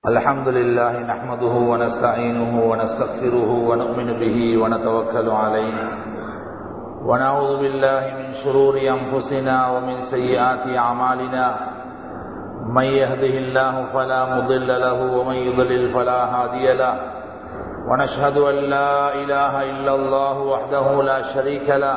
الحمد لله نحمده ونستعينه ونستغفره ونؤمن به ونتوكل عليه ونعوذ بالله من شرور أنفسنا ومن سيئات أعمالنا من يهده الله فلا مضل له ومن يضلل فلا هادي له ونشهد أن لا إله إلا الله وحده لا شريك له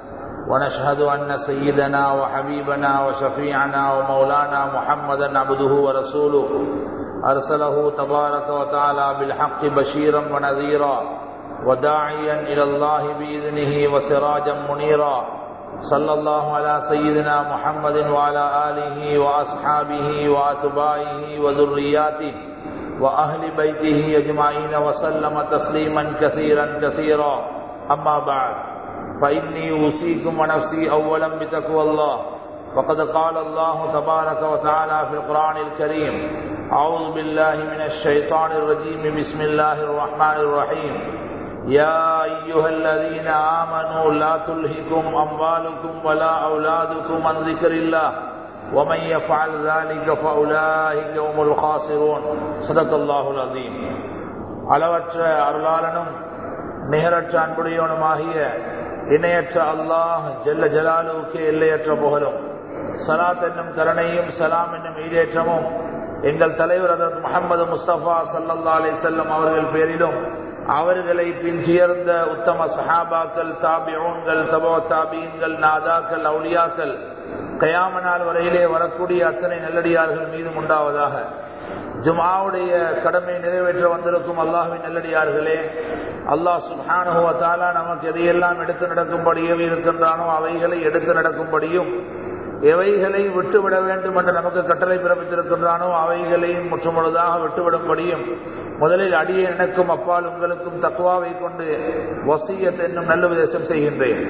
ونشهد أن سيدنا وحبيبنا وشفيعنا ومولانا محمدا عبده ورسوله أرسله تبارك وتعالى بالحق بشيرا ونذيرا وداعيا إلى الله بإذنه وسراجا منيرا صلى الله على سيدنا محمد وعلى آله وأصحابه وأتباعه وذرياته وأهل بيته أجمعين وسلم تسليما كثيرا كثيرا أما بعد فإني أوصيكم ونفسي أولا بتقوى الله وقد قال الله تبارك وتعالى في القرآن الكريم أعوذ بالله من الشيطان الرجيم بسم الله الرحمن الرحيم يا أيها الذين آمنوا لا تلهكم أموالكم ولا أولادكم عن ذكر الله ومن يفعل ذلك فأولئك هم الخاسرون صدق الله العظيم அளவற்ற அருளாளனும் நிகரற்ற அன்புடையவனுமாகிய இணையற்ற அல்லாஹ் ஜெல்ல ஜலாலுவுக்கு எல்லையற்ற புகழும் சலாத் என்னும் கருணையும் சலாம் என்னும் ஈடேற்றமும் எங்கள் தலைவர் அதற்கு முகமது முஸ்தபா சல்லல்லா அலி செல்லம் அவர்கள் பேரிலும் அவர்களை பின்சியர்ந்த உத்தம சஹாபாக்கள் தாபியோன்கள் தபோ தாபீன்கள் நாதாக்கள் அவுலியாக்கள் கயாம நாள் வரையிலே வரக்கூடிய அத்தனை நல்லடியார்கள் மீதும் உண்டாவதாக ஜுமாவுடைய கடமை நிறைவேற்ற வந்திருக்கும் அல்லாஹுவின் நல்லடியார்களே அல்லாஹ் சுஹானுவத்தாலா நமக்கு எதையெல்லாம் எடுத்து நடக்கும்படியும் இருக்கின்றானோ அவைகளை எடுத்து நடக்கும்படியும் எவைகளை விட்டுவிட வேண்டும் என்று நமக்கு கட்டளை பிறப்பித்திருக்கின்றானோ அவைகளையும் முற்றுமுழுதாக விட்டுவிடும்படியும் முதலில் அடியே எனக்கும் அப்பால் உங்களுக்கும் தக்குவாவை கொண்டு வசியத் என்னும் நல்ல உபதேசம் செய்கின்றேன்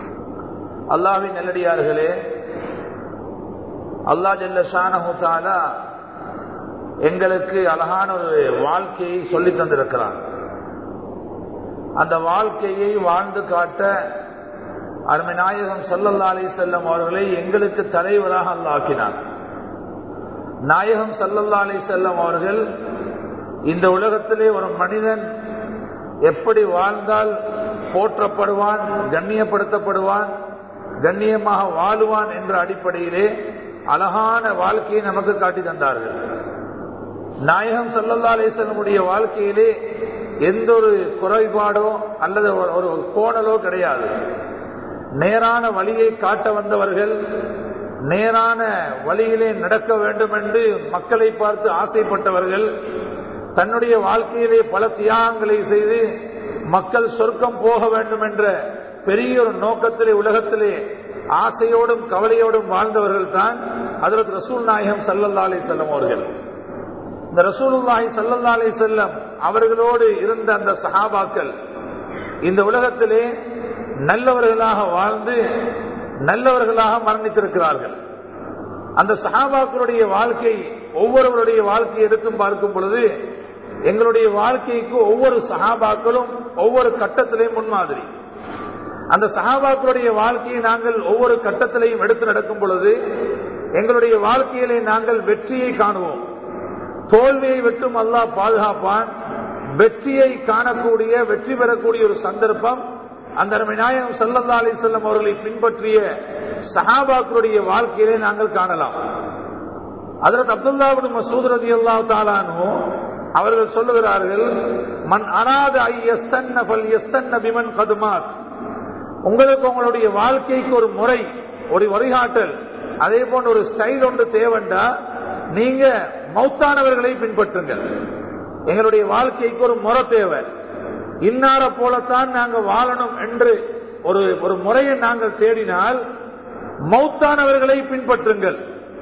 அல்லாவின் நல்லடியார்களே அல்லா ஜல்ல ஷானஹூத்தாலா எங்களுக்கு அழகான ஒரு வாழ்க்கையை சொல்லி தந்திருக்கிறான் அந்த வாழ்க்கையை வாழ்ந்து காட்ட அருமை நாயகம் சல்லல்லா அலி செல்லம் அவர்களை எங்களுக்கு தலைவராக அல்ல ஆக்கினார் நாயகம் சல்லல்லா அலி செல்லம் அவர்கள் இந்த உலகத்திலே ஒரு மனிதன் எப்படி வாழ்ந்தால் போற்றப்படுவான் கண்ணியப்படுத்தப்படுவான் கண்ணியமாக வாழுவான் என்ற அடிப்படையிலே அழகான வாழ்க்கையை நமக்கு காட்டி தந்தார்கள் நாயகம் சல்லல்லா அலிசல்லமுடைய வாழ்க்கையிலே எந்த ஒரு குறைபாடோ அல்லது ஒரு கோணலோ கிடையாது நேரான வழியை காட்ட வந்தவர்கள் நேரான வழியிலே நடக்க வேண்டும் என்று மக்களை பார்த்து ஆசைப்பட்டவர்கள் தன்னுடைய வாழ்க்கையிலே பல தியாகங்களை செய்து மக்கள் சொர்க்கம் போக வேண்டும் என்ற பெரிய ஒரு நோக்கத்திலே உலகத்திலே ஆசையோடும் கவலையோடும் வாழ்ந்தவர்கள் தான் அதற்கு ரசூல் நாயகம் சல்லல்லா அலி செல்லம் அவர்கள் இந்த ரசூலுல்லாஹி சல்லல்லா அலி செல்லம் அவர்களோடு இருந்த அந்த சஹாபாக்கள் இந்த உலகத்திலே நல்லவர்களாக வாழ்ந்து நல்லவர்களாக மரணித்திருக்கிறார்கள் அந்த சஹாபாக்களுடைய வாழ்க்கை ஒவ்வொருவருடைய வாழ்க்கையை எடுத்தும் பார்க்கும் பொழுது எங்களுடைய வாழ்க்கைக்கு ஒவ்வொரு சஹாபாக்களும் ஒவ்வொரு கட்டத்திலையும் முன்மாதிரி அந்த சஹாபாக்களுடைய வாழ்க்கையை நாங்கள் ஒவ்வொரு கட்டத்திலையும் எடுத்து நடக்கும் பொழுது எங்களுடைய வாழ்க்கையிலே நாங்கள் வெற்றியை காணுவோம் தோல்வியை விட்டும் அல்லா பாதுகாப்பான் வெற்றியை காணக்கூடிய வெற்றி பெறக்கூடிய ஒரு சந்தர்ப்பம் அந்த நாயகம் சல்லல்லா அலி செல்லம் அவர்களை பின்பற்றிய சஹாபாக்களுடைய வாழ்க்கையிலே நாங்கள் காணலாம் அதற்கு அப்துல்லாவுடைய மசூத் ரதி அல்லா தாலானோ அவர்கள் சொல்லுகிறார்கள் மண் அனாத ஐ எஸ்தன்ன பல் எஸ்தன்ன பிமன் கதுமாத் உங்களுக்கு உங்களுடைய வாழ்க்கைக்கு ஒரு முறை ஒரு வழிகாட்டல் அதே போன்ற ஒரு ஸ்டைல் ஒன்று தேவைண்டா நீங்க மௌத்தானவர்களை பின்பற்றுங்கள் எங்களுடைய வாழ்க்கைக்கு ஒரு முறை தேவை இன்னார போலத்தான் நாங்கள் வாழணும் என்று ஒரு ஒரு முறையை நாங்கள் தேடினால் மௌத்தானவர்களை பின்பற்றுங்கள்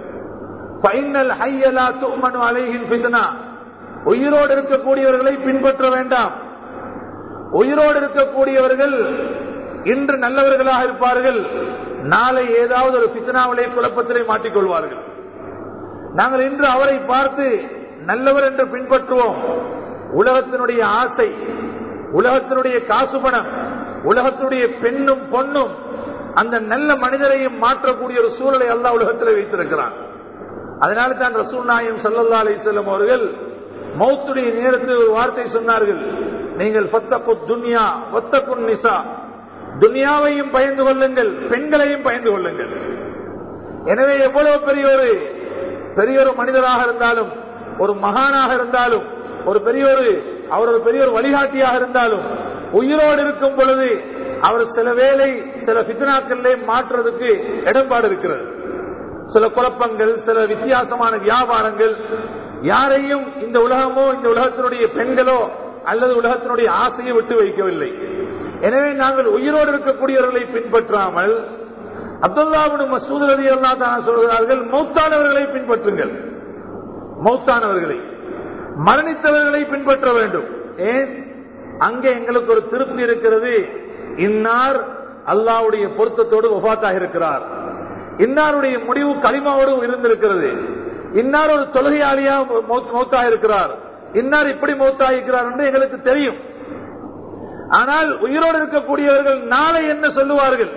உயிரோடு இருக்கக்கூடியவர்களை பின்பற்ற வேண்டாம் உயிரோடு இருக்கக்கூடியவர்கள் இன்று நல்லவர்களாக இருப்பார்கள் நாளை ஏதாவது ஒரு பித்தனாவிலே குழப்பத்திலே மாட்டிக்கொள்வார்கள் நாங்கள் இன்று அவரை பார்த்து நல்லவர் என்று பின்பற்றுவோம் உலகத்தினுடைய ஆசை உலகத்தினுடைய காசு பணம் உலகத்தினுடைய பெண்ணும் பொண்ணும் அந்த நல்ல மனிதரையும் மாற்றக்கூடிய ஒரு சூழலை அல்லா உலகத்தில் வைத்திருக்கிறான் அதனால தான் ரசூல் நாயம் சல்லா அலிசல்லம் அவர்கள் மௌத்துடைய நேரத்தில் ஒரு வார்த்தை சொன்னார்கள் நீங்கள் ஃபத்தகு துன்யா வத்தகுன் நிசா துன்யாவையும் பயந்து கொள்ளுங்கள் பெண்களையும் பயந்து கொள்ளுங்கள் எனவே எவ்வளவு பெரிய ஒரு பெரிய ஒரு மனிதராக இருந்தாலும் ஒரு மகானாக இருந்தாலும் ஒரு பெரிய ஒரு அவர் ஒரு பெரிய ஒரு வழிகாட்டியாக இருந்தாலும் உயிரோடு இருக்கும் பொழுது அவர் சில வேலை சில பித்னாக்களிலே மாற்றுறதுக்கு இடம்பாடு இருக்கிறது சில குழப்பங்கள் சில வித்தியாசமான வியாபாரங்கள் யாரையும் இந்த உலகமோ இந்த உலகத்தினுடைய பெண்களோ அல்லது உலகத்தினுடைய ஆசையை விட்டு வைக்கவில்லை எனவே நாங்கள் உயிரோடு இருக்கக்கூடியவர்களை பின்பற்றாமல் அப்துல்லாவின் மசூத் ரதி அல்லா தான சொல்கிறார்கள் மௌத்தானவர்களை பின்பற்றுங்கள் மௌத்தானவர்களை மரணித்தவர்களை பின்பற்ற வேண்டும் ஏன் அங்கே எங்களுக்கு ஒரு திருப்தி இருக்கிறது இன்னார் அல்லாவுடைய பொருத்தத்தோடு ஒபாத்தாக இருக்கிறார் இன்னாருடைய முடிவு களிமாவோடு இருந்திருக்கிறது இன்னார் ஒரு தொழுகையாளியா மௌத்தாக இருக்கிறார் இன்னார் இப்படி மௌத்தாகிறார் என்று எங்களுக்கு தெரியும் ஆனால் உயிரோடு இருக்கக்கூடியவர்கள் நாளை என்ன சொல்லுவார்கள்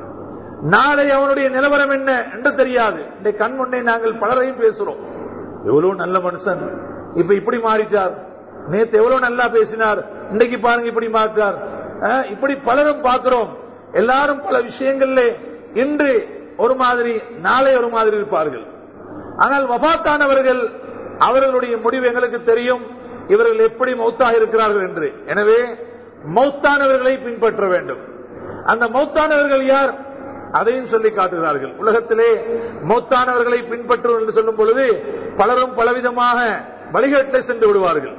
நாளை அவனுடைய நிலவரம் என்ன என்று தெரியாது இந்த கண் முன்னே நாங்கள் பலரையும் பேசுறோம் எவ்வளவு நல்ல மனுஷன் இப்ப இப்படி மாறிட்டார் நேத்து எவ்வளவு நல்லா பேசினார் இன்னைக்கு பாருங்க இப்படி மாற்றார் இப்படி பலரும் பார்க்கிறோம் எல்லாரும் பல விஷயங்கள்ல இன்று ஒரு மாதிரி நாளை ஒரு மாதிரி இருப்பார்கள் ஆனால் வபாத்தானவர்கள் அவர்களுடைய முடிவு எங்களுக்கு தெரியும் இவர்கள் எப்படி மௌத்தாக இருக்கிறார்கள் என்று எனவே மௌத்தானவர்களை பின்பற்ற வேண்டும் அந்த மௌத்தானவர்கள் யார் அதையும் சொல்லி காட்டுகிறார்கள் உலகத்திலே மௌத்தானவர்களை பின்பற்றும் என்று சொல்லும் பொழுது பலரும் பலவிதமாக வழிகட்டை சென்று விடுவார்கள்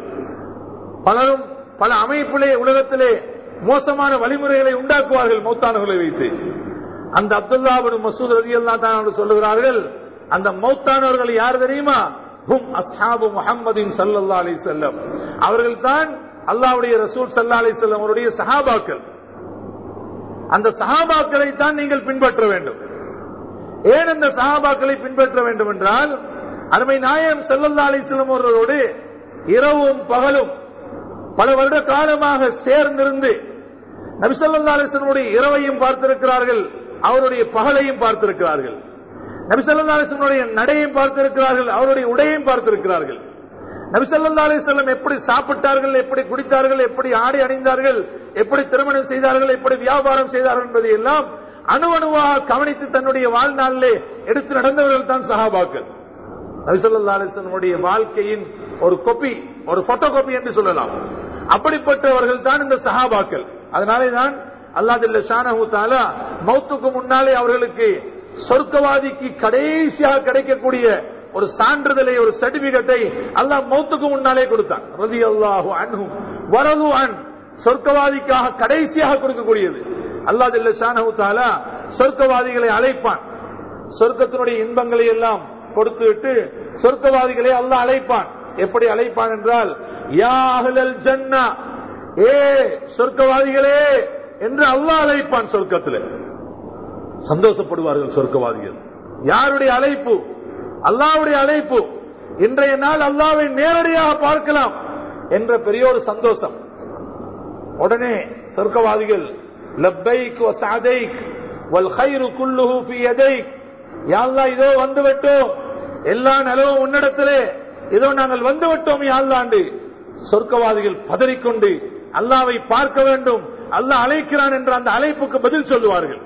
பலரும் பல அமைப்பிலே உலகத்திலே மோசமான வழிமுறைகளை உண்டாக்குவார்கள் மௌத்தானவர்களை வைத்து அந்த அப்துல்லாபின் மசூத் ரதி அல்லா தான் சொல்லுகிறார்கள் அந்த மௌத்தானவர்கள் யார் தெரியுமா ஹும் அஸ்ஹாபு முஹம்மதின் சல்லல்லா அலி செல்லம் அவர்கள் தான் அல்லாவுடைய ரசூல் சல்லா அலி செல்லம் அவருடைய சஹாபாக்கள் அந்த சஹாபாக்களை தான் நீங்கள் பின்பற்ற வேண்டும் ஏன் அந்த சஹாபாக்களை பின்பற்ற வேண்டும் என்றால் அருமை நாயம் செல்லல்லா அலிஸ்லம் அவர்களோடு இரவும் பகலும் பல வருட காலமாக சேர்ந்திருந்து நபிசல்லா அலிஸ்லமுடைய இரவையும் பார்த்திருக்கிறார்கள் அவருடைய பகலையும் பார்த்திருக்கிறார்கள் நபிசல்லா அலிஸ்லமுடைய நடையும் பார்த்திருக்கிறார்கள் அவருடைய உடையையும் பார்த்திருக்கிறார்கள் நபிசல்லா அலிஸ்லம் எப்படி சாப்பிட்டார்கள் எப்படி குடித்தார்கள் எப்படி ஆடை அணிந்தார்கள் எப்படி திருமணம் செய்தார்கள் எப்படி வியாபாரம் செய்தார்கள் என்பதை எல்லாம் அணு அணுவாக கவனித்து தன்னுடைய வாழ்நாளிலே எடுத்து நடந்தவர்கள் தான் சஹாபாக்கள் நபிசல்லா அலிஸ்லமுடைய வாழ்க்கையின் ஒரு கொப்பி ஒரு போட்டோ காப்பி என்று சொல்லலாம் அப்படிப்பட்டவர்கள் தான் இந்த சஹாபாக்கள் அதனாலே தான் அல்லாதில்ல ஷானஹூ தாலா மௌத்துக்கு முன்னாலே அவர்களுக்கு சொர்க்கவாதிக்கு கடைசியாக கிடைக்கக்கூடிய ஒரு சான்றிதழை ஒரு சர்டிபிகேட்டை அல்லாஹ் மௌத்துக்கு முன்னாலே கொடுத்தான் ரதி அல்லாஹு அன்ஹும் வரது அன் சொர்க்கவாதிக்காக கடைசியாக கொடுக்கக்கூடியது அல்லாதில்ல ஷானஹூ தாலா சொர்க்கவாதிகளை அழைப்பான் சொர்க்கத்தினுடைய இன்பங்களை எல்லாம் கொடுத்து விட்டு சொர்க்கவாதிகளை அல்லாஹ் அழைப்பான் எப்படி அழைப்பான் என்றால் யா அஹ்லல் ஜன்னா ஏ சொர்க்கவாதிகளே என்று அல்லாஹ் அழைப்பான் சொர்க்கத்தில் சந்தோஷப்படுவார்கள் சொர்க்கவாதிகள் யாருடைய அழைப்பு அல்லாவுடைய அழைப்பு இன்றைய நாள் அல்லாவை நேரடியாக பார்க்கலாம் என்ற பெரிய ஒரு சந்தோஷம் உடனே சொர்க்கவாதிகள் லப்பைக் வசாதைக் வல் ஹைரு குல்லுஹு ஃபி யதைக் யா அல்லாஹ் இதோ வந்து விட்டோம் எல்லா நலவும் உன்னிடத்திலே இதோ நாங்கள் வந்து விட்டோம் யாழ்லாண்டு சொர்க்கவாதிகள் பதறிக்கொண்டு அல்லாவை பார்க்க வேண்டும் அல்லாஹ் அழைக்கிறான் என்ற அந்த அழைப்புக்கு பதில் சொல்லுவார்கள்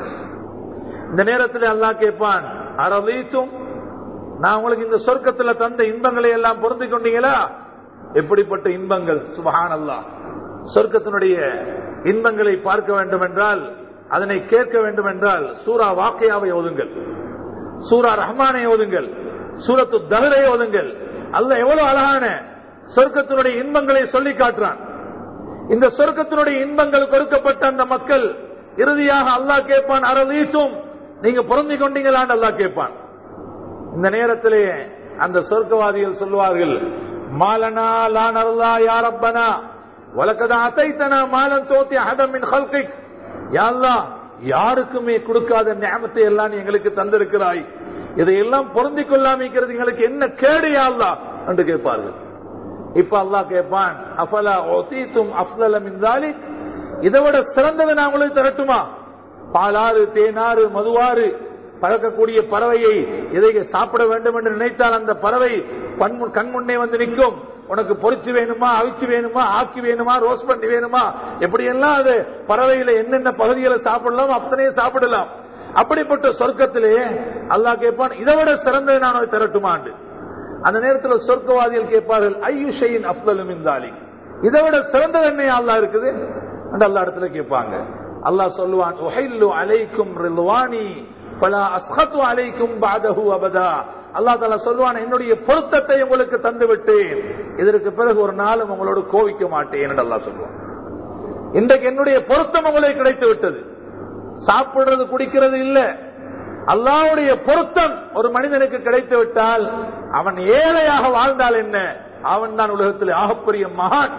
இந்த நேரத்தில் அல்லாஹ் கேட்பான் அரலீத்தும் நான் உங்களுக்கு இந்த சொர்க்கத்துல தந்த இன்பங்களை எல்லாம் பொருந்தி கொண்டீங்களா எப்படிப்பட்ட இன்பங்கள் சுபஹான் அல்லாஹ் சொர்க்கத்தினுடைய இன்பங்களை பார்க்க வேண்டும் என்றால் அதனை கேட்க வேண்டும் என்றால் சூரா வாக்கையாவை ஓதுங்கள் சூரா ரஹ்மானை ஓதுங்கள் சூரத்து தகரை ஓதுங்கள் அல்ல எவ்வளவு அழகான சொர்க்கத்தினுடைய இன்பங்களை சொல்லி காட்டுறான் இந்த சொர்க்கத்தினுடைய இன்பங்கள் கொடுக்கப்பட்ட அந்த மக்கள் இறுதியாக அல்லாஹ் கேட்பான் அரலீசும் நீங்க பொருந்தி கொண்டீங்களான்னு அல்லாஹ் கேட்பான் இந்த நேரத்திலே அந்த சொர்க்கவாதிகள் சொல்லுவார்கள் மாலனா லானல்லா யாரப்பனா வழக்கதா அசைத்தனா மாலன் தோத்தி அகதமின் ஹல்கிக் யாழ்லா யாருக்குமே கொடுக்காத ஞாபகத்தை எல்லாம் நீ எங்களுக்கு தந்திருக்கிறாய் இதையெல்லாம் பொருந்தி கொள்ளாமிக்கிறது எங்களுக்கு என்ன கேடு யாழ்லா என்று கேட்பார்கள் இப்ப அல்லாஹ் கேட்பான் அஃபலா ஒசீத்தும் அஃலலம் இந்தாலி இதை விட சிறந்ததை நான் உங்களுக்கு தரட்டுமா பாலாறு தேனாறு மதுவாறு பழக்கக்கூடிய பறவையை இதை சாப்பிட வேண்டும் என்று நினைத்தால் அந்த பறவை கண் முன்னே வந்து நிற்கும் உனக்கு பொரிச்சு வேணுமா அவிச்சு வேணுமா ஆக்கி வேணுமா ரோஸ்ட் பண்ணி வேணுமா எப்படியெல்லாம் அது பறவையில என்னென்ன பகுதிகளை சாப்பிடலாம் அத்தனையே சாப்பிடலாம் அப்படிப்பட்ட சொர்க்கத்திலே அல்லாஹ் கேட்பான் இதை விட சிறந்ததை நான் உனக்கு தரட்டுமாண்டு அந்த நேரத்தில் சொர்க்கவாதிகள் கேட்பார்கள் ஐயுஷையின் அப்தலும் இந்தாலி இதை விட சிறந்தது என்ன அல்லாஹ் இருக்குது அந்த அல்லா இடத்துல கேட்பாங்க அல்லாஹ் சொல்லுவான் உஹைல்லு அலைக்கும் ரில்வானி பலா அஸ்ஹத்து அலைக்கும் பாதஹு அபதா அல்லா தாலா சொல்லுவான் என்னுடைய பொருத்தத்தை உங்களுக்கு தந்து விட்டேன் இதற்கு பிறகு ஒரு நாளும் உங்களோடு கோவிக்க மாட்டேன் என்று அல்லாஹ் சொல்லுவான் இன்றைக்கு என்னுடைய பொருத்தம் உங்களுக்கு கிடைத்து விட்டது சாப்பிடுறது குடிக்கிறது இல்ல அல்லாவுடைய பொருத்தம் ஒரு மனிதனுக்கு கிடைத்து விட்டால் அவன் ஏழையாக வாழ்ந்தால் என்ன அவன் தான் உலகத்தில் ஆகப்பெரிய மகான்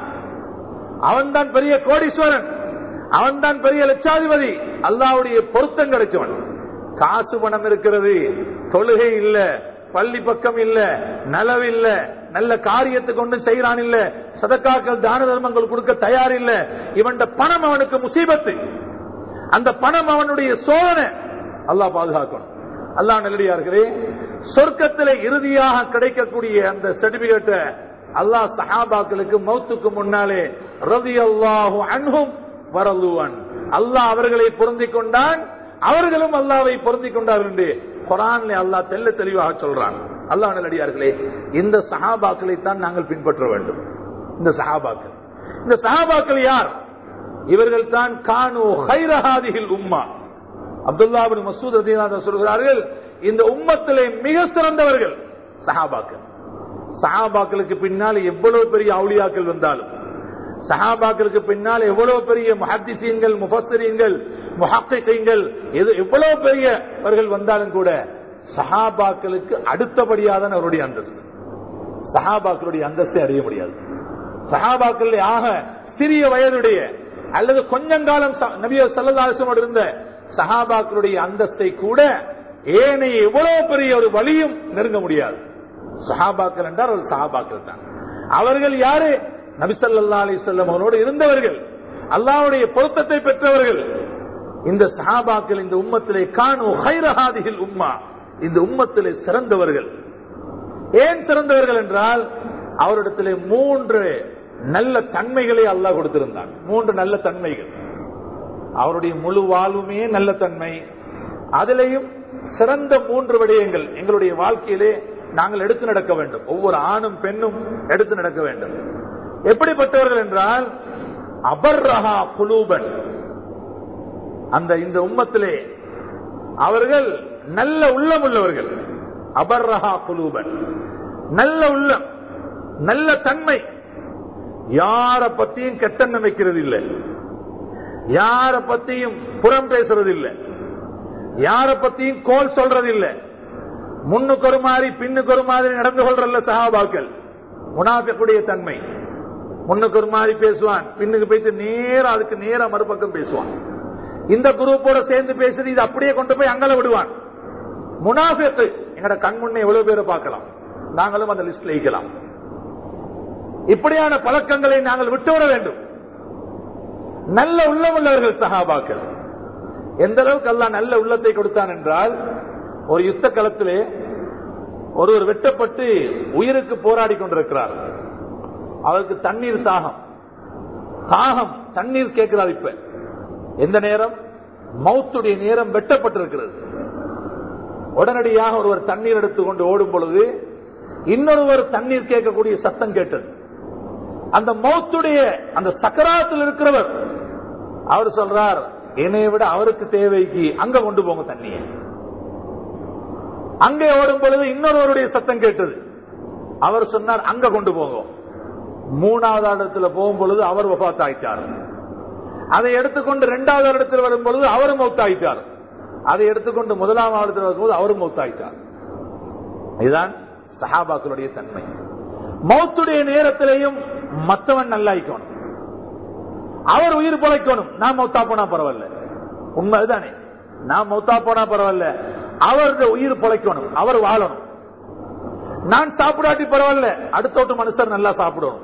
அவன் தான் பெரிய கோடீஸ்வரன் அவன் தான் பெரிய லட்சாதிபதி அல்லாவுடைய பொருத்தம் கிடைச்சவன் காசு பணம் இருக்கிறது தொழுகை இல்ல பள்ளி பக்கம் இல்ல நலவு இல்ல நல்ல காரியத்தை கொண்டு செய்யறான் இல்ல சதக்காக்கள் தான தர்மங்கள் கொடுக்க தயார் இல்ல இவன் பணம் அவனுக்கு முசீபத்து அந்த பணம் அவனுடைய சோதனை அல்லாஹ் பாதுகாக்கணும் அல்லாஹ் நல்லடியார்களே சொர்க்கத்தில் இறுதியாக கிடைக்கக்கூடிய அந்த சர்டிபிகேட்டை அல்லாஹ் சஹாபாக்களுக்கு மௌத்துக்கு முன்னாலே ரவி அல்லாஹு அன்ஹும் வரலுவன் அல்லாஹ் அவர்களை பொருந்திக் கொண்டான் அவர்களும் அல்லாவை பொருந்திக் கொண்டார்கள் என்று குரான்ல அல்லாஹ் தெல்ல தெளிவாக சொல்றான் அல்லாஹ் நல்லடியார்களே இந்த சஹாபாக்களை தான் நாங்கள் பின்பற்ற வேண்டும் இந்த சஹாபாக்கள் இந்த சஹாபாக்கள் யார் இவர்கள் தான் கானு ஹைரஹாதிகள் உம்மா அப்துல்லாபின் மசூத் ரதீநாதன் சொல்கிறார்கள் இந்த உம்மத்திலே மிக சிறந்தவர்கள் சஹாபாக்கள் சஹாபாக்களுக்கு பின்னால் எவ்வளவு பெரிய அவுளியாக்கள் வந்தாலும் சஹாபாக்களுக்கு பின்னால் எவ்வளவு பெரிய முஹத்திசீன்கள் முஃபஸ்தரீன்கள் முஹக்கிகள் எது எவ்வளவு பெரியவர்கள் வந்தாலும் கூட சஹாபாக்களுக்கு அடுத்தபடியாதான் அவருடைய அந்தஸ்து சஹாபாக்களுடைய அந்தஸ்தை அறிய முடியாது சஹாபாக்கள் ஆக சிறிய வயதுடைய அல்லது கொஞ்சங்காலம் நபிய சல்லதாசனோடு இருந்த சஹாபாக்களுடைய அந்தஸ்தை கூட ஏனைய எவ்வளவு பெரிய ஒரு வழியும் நெருங்க முடியாது சஹாபாக்கள் என்றால் ஒரு சஹாபாக்கள் தான் அவர்கள் யாரு நபிசல்லா அலி சொல்லம் அவரோடு இருந்தவர்கள் அல்லாவுடைய பொருத்தத்தை பெற்றவர்கள் இந்த சஹாபாக்கள் இந்த உம்மத்திலே காணு ஹைரஹாதிகள் உம்மா இந்த உம்மத்திலே சிறந்தவர்கள் ஏன் சிறந்தவர்கள் என்றால் அவரிடத்திலே மூன்று நல்ல தன்மைகளை அல்லாஹ் கொடுத்திருந்தான் மூன்று நல்ல தன்மைகள் அவருடைய முழு வாழ்வுமே நல்ல தன்மை அதிலையும் சிறந்த மூன்று விடயங்கள் எங்களுடைய வாழ்க்கையிலே நாங்கள் எடுத்து நடக்க வேண்டும் ஒவ்வொரு ஆணும் பெண்ணும் எடுத்து நடக்க வேண்டும் எப்படிப்பட்டவர்கள் என்றால் அபர்ரஹா குலூபன் அந்த இந்த உம்மத்திலே அவர்கள் நல்ல உள்ளம் உள்ளவர்கள் அபர்ரஹா குலூபன் நல்ல உள்ளம் நல்ல தன்மை யார பத்தியும் கெட்டெண்ணம் வைக்கிறது இல்லை யார பத்தியும் புறம் பேசுறது இல்லை யார பத்தியும் கோல் சொல்றது இல்லை முன்னுக்கு ஒரு மாதிரி பின்னுக்கு ஒரு மாதிரி நடந்து கொள்றல்ல சகாபாக்கள் முனாஃபிக்குடைய தன்மை முன்னுக்கு ஒரு மாதிரி பேசுவான் பின்னுக்கு போயிட்டு நேரம் அதுக்கு நேரம் மறுபக்கம் பேசுவான் இந்த குரூப்போட சேர்ந்து பேசுறது இது அப்படியே கொண்டு போய் அங்கல விடுவான் முனாஃபிக்கு எங்கட கண் முன்னே எவ்வளவு பேரை பார்க்கலாம் நாங்களும் அந்த லிஸ்ட்ல வைக்கலாம் இப்படியான பழக்கங்களை நாங்கள் விட்டுவிட வேண்டும் நல்ல உள்ளம் உள்ளவர்கள் சகாபாக்கள் எந்த அளவுக்கு எல்லாம் நல்ல உள்ளத்தை கொடுத்தான் என்றால் ஒரு யுத்த களத்திலே ஒருவர் வெட்டப்பட்டு உயிருக்கு போராடி கொண்டிருக்கிறார் அவருக்கு தண்ணீர் தாகம் தாகம் தண்ணீர் கேட்கிறார் இப்ப எந்த நேரம் மௌத்துடைய நேரம் வெட்டப்பட்டிருக்கிறது உடனடியாக ஒருவர் தண்ணீர் எடுத்துக்கொண்டு ஓடும் பொழுது இன்னொருவர் தண்ணீர் கேட்கக்கூடிய சத்தம் கேட்டது அந்த மௌத்துடைய அந்த சக்கராத்தில் இருக்கிறவர் அவர் சொல்றார் என்னை விட அவருக்கு தேவைக்கு அங்க கொண்டு போங்க தண்ணியை அங்கே ஓடும் பொழுது இன்னொருவருடைய சத்தம் கேட்டது அவர் சொன்னார் அங்க கொண்டு போங்க மூணாவது இடத்துல போகும் பொழுது அவர் வபாத் ஆயிட்டார் அதை எடுத்துக்கொண்டு இரண்டாவது இடத்தில் வரும் பொழுது அவரும் மௌத்தாயிட்டார் அதை எடுத்துக்கொண்டு முதலாம் இடத்தில் வரும்போது அவரும் மௌத்தாயிட்டார் இதுதான் சஹாபாக்களுடைய தன்மை மௌத்துடைய நேரத்திலேயும் மற்றவன் நல்லாய்க்கணும் அவர் உயிர் பிழைக்கணும் நான் மௌத்தா போனா பரவாயில்ல உண்மை அதுதானே நான் மௌத்தா போனா பரவாயில்ல அவருடைய உயிர் பிழைக்கணும் அவர் வாழணும் நான் சாப்பிடாட்டி பரவாயில்ல அடுத்தோட்டு மனுஷர் நல்லா சாப்பிடணும்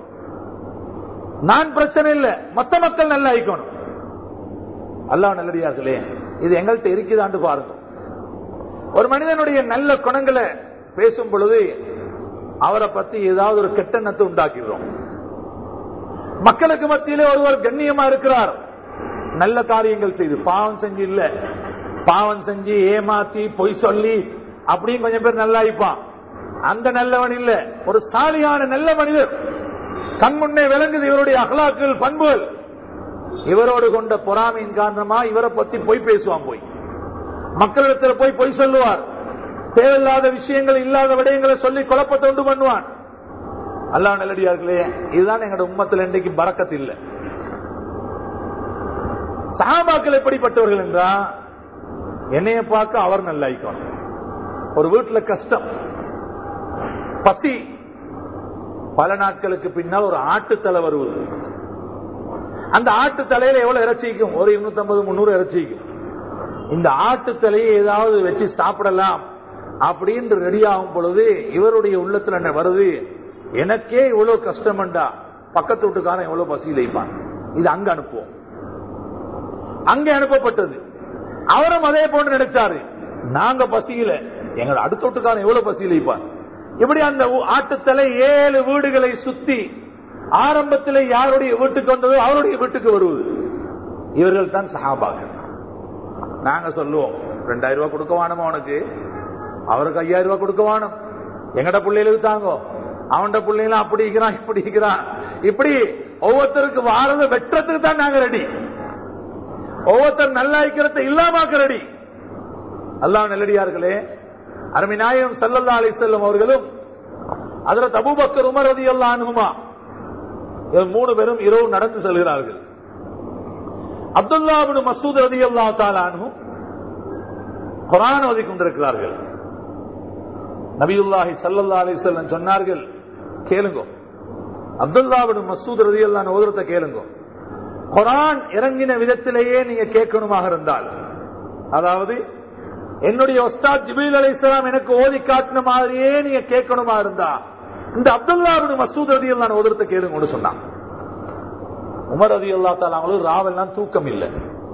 நான் பிரச்சனை இல்ல மத்த மக்கள் நல்லா ஆயிக்கணும் அல்லா நல்லடியார்களே இது எங்கள்கிட்ட இருக்குதான்னு பாருங்க ஒரு மனிதனுடைய நல்ல குணங்களை பேசும் பொழுது அவரை பத்தி ஏதாவது ஒரு கெட்டெண்ணத்தை உண்டாக்கிடுறோம் மக்களுக்கு மத்தியிலே ஒருவர் கண்ணியமா இருக்கிறார் நல்ல காரியங்கள் செய்து பாவம் செஞ்சு இல்ல பாவம் செஞ்சு ஏமாத்தி பொய் சொல்லி அப்படியும் கொஞ்சம் பேர் நல்லா இருப்பான் அந்த நல்லவன் இல்ல ஒரு சாலியான நல்ல மனிதர் கண் முன்னே விளங்குது இவருடைய அகலாக்கள் பண்புகள் இவரோடு கொண்ட பொறாமையின் காரணமா இவரை பத்தி பொய் பேசுவான் போய் மக்களிடத்தில் போய் பொய் சொல்லுவார் தேவையில்லாத விஷயங்கள் இல்லாத விடயங்களை சொல்லி குழப்பத்தை உண்டு பண்ணுவான் அல்லா நல்லடியார்களே இதுதான் எங்களோட உம்மத்தில் இன்றைக்கு பறக்கத்து இல்லை சஹாபாக்கள் எப்படிப்பட்டவர்கள் என்றா என்னைய பார்க்க அவர் நல்லாய்க்கணும் ஒரு வீட்டுல கஷ்டம் பசி பல நாட்களுக்கு பின்னால் ஒரு ஆட்டுத்தலை வருவது அந்த ஆட்டு தலையில எவ்வளவு இறைச்சிக்கும் ஒரு இருநூத்தி ஐம்பது முன்னூறு இறைச்சிக்கும் இந்த ஆட்டு தலையை ஏதாவது வச்சு சாப்பிடலாம் அப்படின்னு ரெடி ஆகும் பொழுது இவருடைய உள்ளத்துல என்ன வருது எனக்கே இவ்வளவு கஷ்டம்டா பக்கத்து வீட்டுக்காரன் எவ்வளவு பசியில் வைப்பான் இது அங்க அனுப்புவோம் அங்க அனுப்பப்பட்டது அவரும் அதே போன்று நினைச்சாரு நாங்க பசியில எங்க அடுத்த வீட்டுக்காரன் எவ்வளவு பசியில் வைப்பான் இப்படி அந்த ஆட்டுத்தலை ஏழு வீடுகளை சுத்தி ஆரம்பத்தில் யாருடைய வீட்டுக்கு வந்ததோ அவருடைய வீட்டுக்கு வருவது இவர்கள் தான் சகாபாக்கள் நாங்க சொல்லுவோம் ரெண்டாயிரம் ரூபாய் கொடுக்க வானமா உனக்கு அவருக்கு ஐயாயிரம் ரூபாய் கொடுக்க வானம் எங்கட பிள்ளைகளுக்கு தாங்கோ அவன்ட பிள்ளைகளும் அப்படி இருக்கிறான் இப்படி இருக்கிறான் இப்படி ஒவ்வொருத்தருக்கு வாரத வெட்டுறதுக்கு தான் நாங்க ரெடி ஒவ்வொருத்தர் நல்லா இருக்கிறத இல்லாமக்க ரெடி அல்லாஹ் நெல்லடியார்களே அருமை நாயகம் சல்லல்லா அலி செல்லம் அவர்களும் அதுல தபுபக்கர் உமர் ரதி அல்லா அனுகுமா மூணு பேரும் இரவு நடந்து செல்கிறார்கள் அப்துல்லாபின் மசூத் ரதி அல்லா தாலானு குரான் ஓதி கொண்டிருக்கிறார்கள் நபியுல்லாஹி சல்லல்லா அலி செல்லம் சொன்னார்கள் கேளுங்க அப்துல்லாபின் மசூத் ரதி அல்லான் ஓதுறத கேளுங்க குரான் இறங்கின விதத்திலேயே நீங்க கேட்கணுமாக இருந்தால் அதாவது என்னுடைய ஒஸ்தாத் ஜிபீல் அலி இஸ்லாம் எனக்கு ஓதி காட்டின மாதிரியே நீங்க கேட்கணுமா இருந்தா இந்த அப்துல்லாபின் மசூத் ரதி அல்லான் ஓதுறத கேளுங்க சொன்னான் உமர் ரதி அல்லா தாலாங்களும் ராவெல்லாம் தூக்கம் இல்லை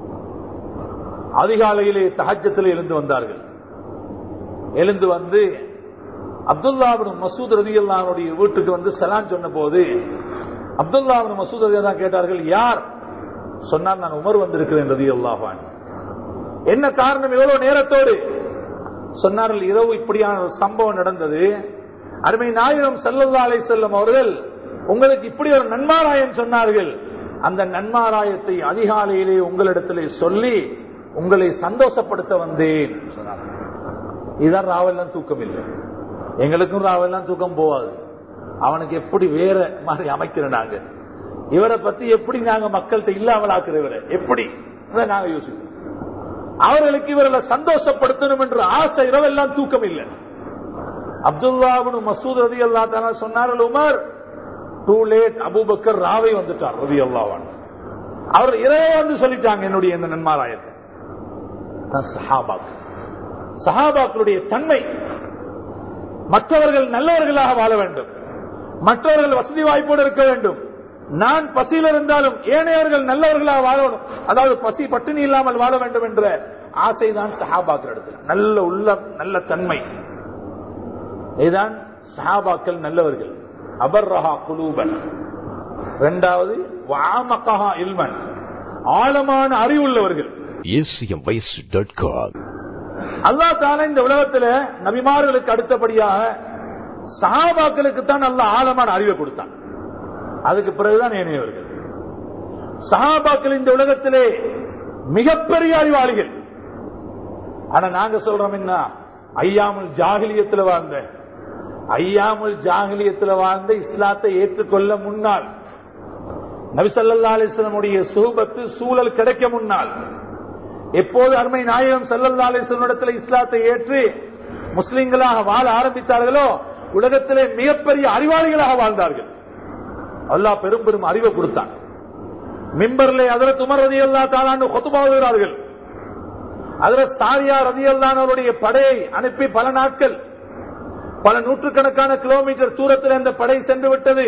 அதிகாலையிலே சஹஜத்தில் எழுந்து வந்தார்கள் எழுந்து வந்து அப்துல்லாபின் மசூத் ரதி அல்லானுடைய வீட்டுக்கு வந்து சலான் சொன்ன போது அப்துல்லாபின் மசூத் ரதி தான் கேட்டார்கள் யார் சொன்னால் நான் உமர் வந்திருக்கிறேன் ரதி அல்லாஹான் என்ன காரணம் எவ்வளவு நேரத்தோடு சொன்னார்கள் இரவு இப்படியான ஒரு சம்பவம் நடந்தது அருமை நாயகம் செல்லல்லா அலை செல்லும் அவர்கள் உங்களுக்கு இப்படி ஒரு நன்மாராயம் சொன்னார்கள் அந்த நன்மாராயத்தை அதிகாலையிலே உங்களிடத்திலே சொல்லி உங்களை சந்தோஷப்படுத்த வந்தேன் சொன்னார் இதுதான் ராவெல்லாம் தூக்கம் இல்லை எங்களுக்கும் ராவெல்லாம் தூக்கம் போவாது அவனுக்கு எப்படி வேற மாதிரி அமைக்கிறோம் நாங்க இவரை பத்தி எப்படி நாங்க மக்கள்கிட்ட இல்லாமல் ஆக்குறவரை எப்படி நாங்க யோசிக்கிறோம் அவர்களுக்கு இவர்களை சந்தோஷப்படுத்தணும் என்ற ஆசை இரவெல்லாம் தூக்கம் இல்லை அப்துல்லாபின் மசூத் ரதி அல்லா தான சொன்னார்கள் உமர் டூ லேட் அபுபக்கர் ராவை வந்துட்டார் ரவி அல்லாவான் அவர் இறைய வந்து சொல்லிட்டாங்க என்னுடைய இந்த நன்மாராயத்தை சஹாபாக்கள் சஹாபாக்களுடைய தன்மை மற்றவர்கள் நல்லவர்களாக வாழ வேண்டும் மற்றவர்கள் வசதி வாய்ப்போடு இருக்க வேண்டும் நான் பசியில் இருந்தாலும் ஏனையவர்கள் நல்லவர்களாக வாழணும் அதாவது பசி பட்டினி இல்லாமல் வாழ வேண்டும் என்ற ஆசைதான் சஹாபாக்கள் இடத்துல நல்ல உள்ளம் நல்ல தன்மை இதுதான் சஹாபாக்கள் நல்லவர்கள் அபர்ரஹா குலூபன் இரண்டாவது வாமகஹா இல்மன் ஆழமான அறிவுள்ளவர்கள் அல்லா தால இந்த உலகத்துல நபிமார்களுக்கு அடுத்தபடியாக சஹாபாக்களுக்கு தான் நல்ல ஆழமான அறிவை கொடுத்தான் அதுக்கு பிறகுதான் ஏனையவர்கள் சஹாபாக்கள் இந்த உலகத்திலே மிகப்பெரிய அறிவாளிகள் ஆனா நாங்க சொல்றோம் என்ன ஐயாமுல் ஜாகிலியத்தில் வாழ்ந்த ஐயாமுல் ஜாகிலியத்தில் வாழ்ந்த இஸ்லாத்தை ஏற்றுக்கொள்ள முன்னால் நபிசல்லா அலிஸ்லமுடைய சூபத்து சூழல் கிடைக்க முன்னால் எப்போது அருமை நாயகம் சல்லல்லா அலிஸ்லமிடத்தில் இஸ்லாத்தை ஏற்று முஸ்லிம்களாக வாழ ஆரம்பித்தார்களோ உலகத்திலே மிகப்பெரிய அறிவாளிகளாக வாழ்ந்தார்கள் அல்லாஹ் பெரும் பெரும் அறிவை கொடுத்தான் மிம்பர்லே அதற்கு உமர் ரதி அல்லா தாலான்னு கொத்துபாவுகிறார்கள் அதற்கு தாரியா ரதி அல்லானவருடைய படையை அனுப்பி பல நாட்கள் பல நூற்றுக்கணக்கான கிலோமீட்டர் தூரத்தில் அந்த படை சென்று விட்டது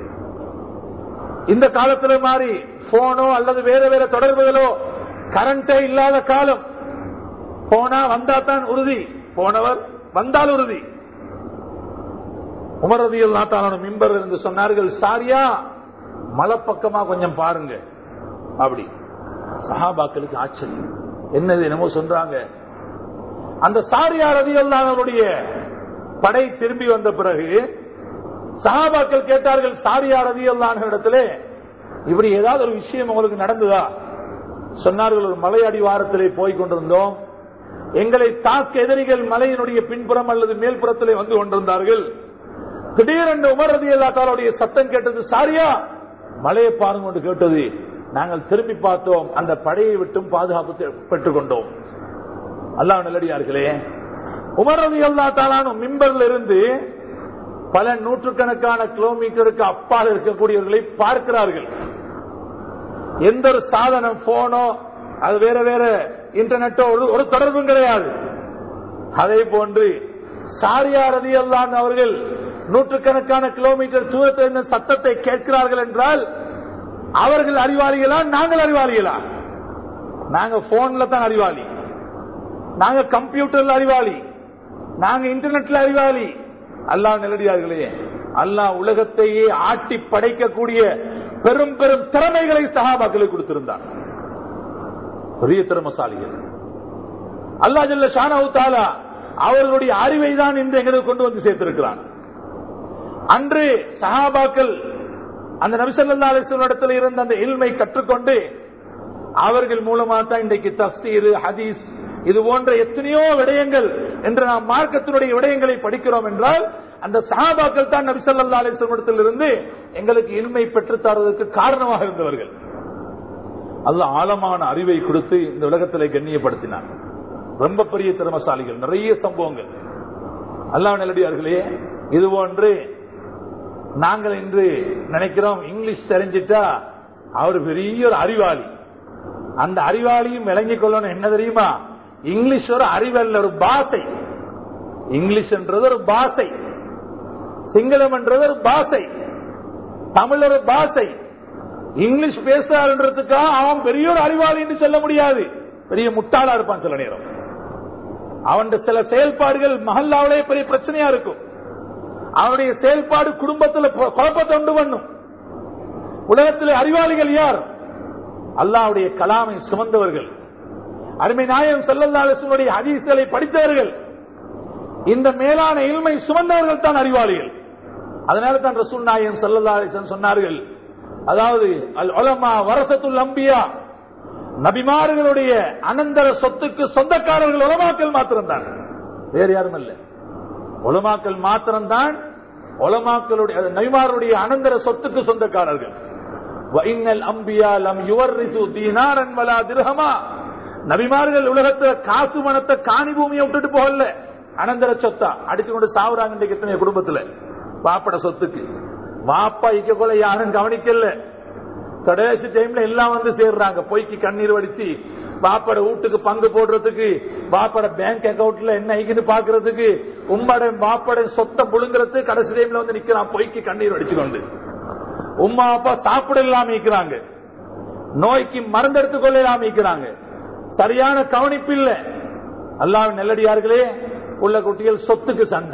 இந்த காலத்தில் மாறி போனோ அல்லது வேற வேற தொடர்புகளோ கரண்டே இல்லாத காலம் போனா வந்தா தான் உறுதி போனவர் வந்தால் உறுதி உமரதியில் நாட்டாளன மிம்பர் என்று சொன்னார்கள் சாரியா மலப்பக்கமா கொஞ்சம் பாருங்க அப்படி சஹாபாக்களுக்கு ஆச்சரியம் என்னது என்னமோ சொல்றாங்க அந்த சாரியா ரதியல்லானவருடைய படை திரும்பி வந்த பிறகு சஹாபாக்கள் கேட்டார்கள் சாரியா ரதியல்லான இடத்திலே இப்படி ஏதாவது ஒரு விஷயம் உங்களுக்கு நடந்ததா சொன்னார்கள் ஒரு மலை அடிவாரத்திலே போய் கொண்டிருந்தோம் எங்களை தாக்க எதிரிகள் மலையினுடைய பின்புறம் அல்லது மேல்புறத்திலே வந்து கொண்டிருந்தார்கள் திடீரென்று உமர் ரதி அல்லாத்தாருடைய சத்தம் கேட்டது சாரியா மலையை பாருங்க என்று கேட்டது நாங்கள் திரும்பி பார்த்தோம் அந்த படையை விட்டும் பாதுகாப்பு தெ- பெற்றுக் கொண்டோம் அல்லாஹ் நல்லடியார்களே உமர் ரதி அல்லா தாலானும் மிம்பர்ல இருந்து பல நூற்றுக்கணக்கான கிலோமீட்டருக்கு அப்பால் இருக்கக்கூடியவர்களை பார்க்கிறார்கள் எந்த ஒரு சாதனம் போனோ அது வேற வேற இன்டர்நெட்டோ ஒரு ஒரு தொடர்பும் கிடையாது அதே போன்று சாரியா ரதி அல்லான் அவர்கள் நூற்றுக்கணக்கான கிலோமீட்டர் தூரத்தில் இருந்த சத்தத்தை கேட்கிறார்கள் என்றால் அவர்கள் அறிவாளிகளா நாங்கள் அறிவாளிகளா நாங்க போன்ல தான் அறிவாளி நாங்க கம்ப்யூட்டர்ல அறிவாளி நாங்க இன்டர்நெட்ல அறிவாளி அல்லாஹ் நிலடியார்களே அல்லாஹ் உலகத்தையே ஆட்டி படைக்கக்கூடிய பெரும் பெரும் திறமைகளை சகாபாக்களுக்கு கொடுத்திருந்தார் பெரிய திறமசாலிகள் அல்லா ஜல்ல ஷானஹு தஆலா அவர்களுடைய அறிவை தான் இன்று எங்களுக்கு கொண்டு வந்து சேர்த்திருக்கிறான் அன்று சஹாபாக்கள் அந்த நபிசல்லா அலிஸ்வல் இடத்துல இருந்த அந்த இல்மை கற்றுக்கொண்டு அவர்கள் மூலமா தான் இன்றைக்கு தஸ்தீர் ஹதீஸ் இது போன்ற எத்தனையோ விடயங்கள் என்று நாம் மார்க்கத்தினுடைய விடயங்களை படிக்கிறோம் என்றால் அந்த சஹாபாக்கள் தான் நபிசல்லா அலிஸ்வல் இடத்தில் இருந்து எங்களுக்கு இல்மை பெற்றுத் தருவதற்கு காரணமாக இருந்தவர்கள் அல்ல ஆழமான அறிவை கொடுத்து இந்த உலகத்திலே கண்ணியப்படுத்தினார் ரொம்ப பெரிய திறமசாலிகள் நிறைய சம்பவங்கள் அல்லாஹ் நல்லடியார்களே இது போன்று நாங்கள் இன்று நினைக்கிறோம் இங்கிலீஷ் தெரிஞ்சிட்டா அவர் பெரிய ஒரு அறிவாளி அந்த அறிவாளியும் விளங்கிக் கொள்ளணும் என்ன தெரியுமா இங்கிலீஷ் ஒரு அறிவல்ல ஒரு பாசை இங்கிலீஷ் என்றது ஒரு பாசை சிங்களம் என்றது ஒரு பாசை தமிழ் ஒரு பாசை இங்கிலீஷ் பேசுறாருன்றதுக்காக அவன் பெரிய ஒரு அறிவாளின்னு சொல்ல முடியாது பெரிய முட்டாளா இருப்பான் சில நேரம் அவன் சில செயல்பாடுகள் மஹல்லாவிலே பெரிய பிரச்சனையா இருக்கும் அவனுடைய செயல்பாடு குடும்பத்தில் பொ- குழப்பத்தை உண்டு பண்ணும் உலகத்தில் அறிவாளிகள் யார் அல்லாவுடைய கலாமை சுமந்தவர்கள் அருமை நாயகம் செல்லல்லாசுடைய ஹதீஸ்களை படித்தவர்கள் இந்த மேலான இல்மை சுமந்தவர்கள் தான் அறிவாளிகள் அதனால தான் ரசூல் நாயகம் செல்லல்லா சொன்னார்கள் அதாவது அல் உலமா வரசத்துல் அம்பியா நபிமார்களுடைய அனந்தர சொத்துக்கு சொந்தக்காரர்கள் உலமாக்கல் மாத்திரம்தான் வேறு யாரும் அல்ல உலமாக்கல் மாத்திரம்தான் உலமாக்களுடைய அது நபிமாருடைய அனந்தர சொத்துக்கு சொந்தக்காரர்கள் வைனல் அம்பியா லம் யுவர்ரிசு தீனாரன் வலா திர்ஹமா நபிமார்கள் உலகத்துல காசு மனத்தை காணி பூமியை விட்டுட்டு போகல அனந்தர சொத்தா அடிச்சு கொண்டு சாவுறாங்க இன்றைக்கு எத்தனை குடும்பத்துல பாப்பட சொத்துக்கு வாப்பா இக்க கொள்ள யாரும் கவனிக்கல கடைசி டைம்ல எல்லாம் வந்து சேர்றாங்க பொய்க்கு கண்ணீர் வடிச்சு பாப்பட வீட்டுக்கு பங்கு போடுறதுக்கு பாப்பட பேங்க் அக்கவுண்ட்ல என்ன ஐக்குன்னு பாக்குறதுக்கு உம்மட பாப்பட சொத்தை புழுங்குறதுக்கு கடைசி டைம்ல வந்து நிக்கிறான் பொய்க்கு கண்ணீர் வடிச்சு கொண்டு உமா அப்பா சாப்பிட இல்லாம இருக்கிறாங்க நோய்க்கு மருந்து எடுத்துக்கொள்ள இல்லாம இருக்கிறாங்க சரியான கவனிப்பு இல்ல அல்லாஹ் நெல்லடியார்களே உள்ள குட்டிகள் சொத்துக்கு சண்டை